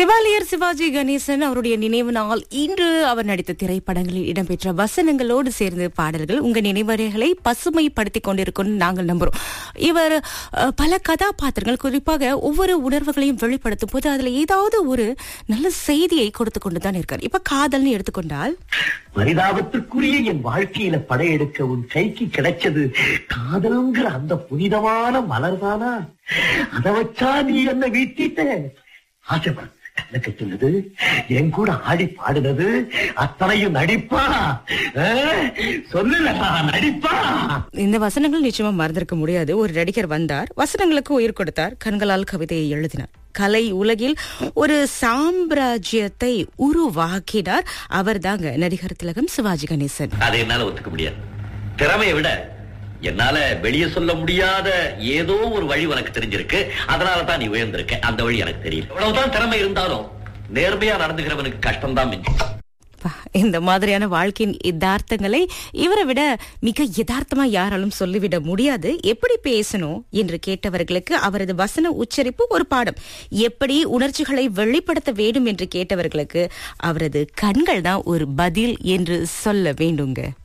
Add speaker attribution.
Speaker 1: Chevalier Sivaji Ganesan அவருடைய நினைவு நாள் இன்று அவர் நடித்த திரைப்படங்களில் இடம்பெற்ற வசனங்களோடு சேர்ந்து பாடல்கள் உங்க நினைவறைகளை பசுமைப்படுத்திக் கொண்டிருக்கும் நாங்கள் நம்புறோம் இவர் அஹ், பல கதாபாத்திரங்கள் குறிப்பாக ஒவ்வொரு உணர்வுகளையும் வெளிப்படுத்தும் போது அதுல ஏதாவது ஒரு நல்ல செய்தியை கொடுத்து கொண்டுதான் இருக்கார் இப்ப காதல்னு எடுத்துக்கொண்டால்
Speaker 2: பரிதாபத்திற்குரிய என் வாழ்க்கையில படையெடுக்க உன் கைக்கு கிடைச்சது காதல்ங்கிற அந்த புனிதமான மலர்தானா அத வச்சா நீ என்ன வீட்டிட்ட ஆசைப்பட கண்ணக்க சொல்லுது என் கூட ஆடி பாடுனது அத்தனையும் நடிப்பா ஆ? சொல்லுலடா நடிப்பா
Speaker 1: இந்த வசனங்கள் நிச்சயமா மறந்திருக்க முடியாது ஒரு நடிகர் வந்தார் வசனங்களுக்கு உயிர் கொடுத்தார் கண்களால் கவிதையை எழுதினார் கலை உலகில் ஒரு சாம்ராஜ்யத்தை உருவாக்கினார் அவர்தாங்க நடிகர் திலகம் சிவாஜி கணேசன்
Speaker 3: அதை என்னால ஒத்துக்க முடியாது திறமையை விட என்னால வெளியே சொல்ல முடியாத ஏதோ ஒரு வழி உனக்கு தெரிஞ்சிருக்கு அதனால தான் நீ உயர்ந்திருக்க அந்த வழி எனக்கு தெரியல எவ்வளவுதான் திறமை இருந்தாலும் நேர்மையா நடந்துக்கிறவனுக்கு கஷ்டம்தான் மிஞ்சும்
Speaker 1: அப்பா, இந்த மாதிரியான வாழ்க்கையின் யதார்த்தங்களை இவரை விட மிக யதார்த்தமா யாராலும் சொல்லிவிட முடியாது எப்படி பேசணும் என்று கேட்டவர்களுக்கு அவரது வசன உச்சரிப்பு ஒரு பாடம் எப்படி உணர்ச்சிகளை வெளிப்படுத்த வேண்டும் என்று கேட்டவர்களுக்கு அவரது கண்கள் தான் ஒரு பதில் என்று சொல்ல வேண்டுங்க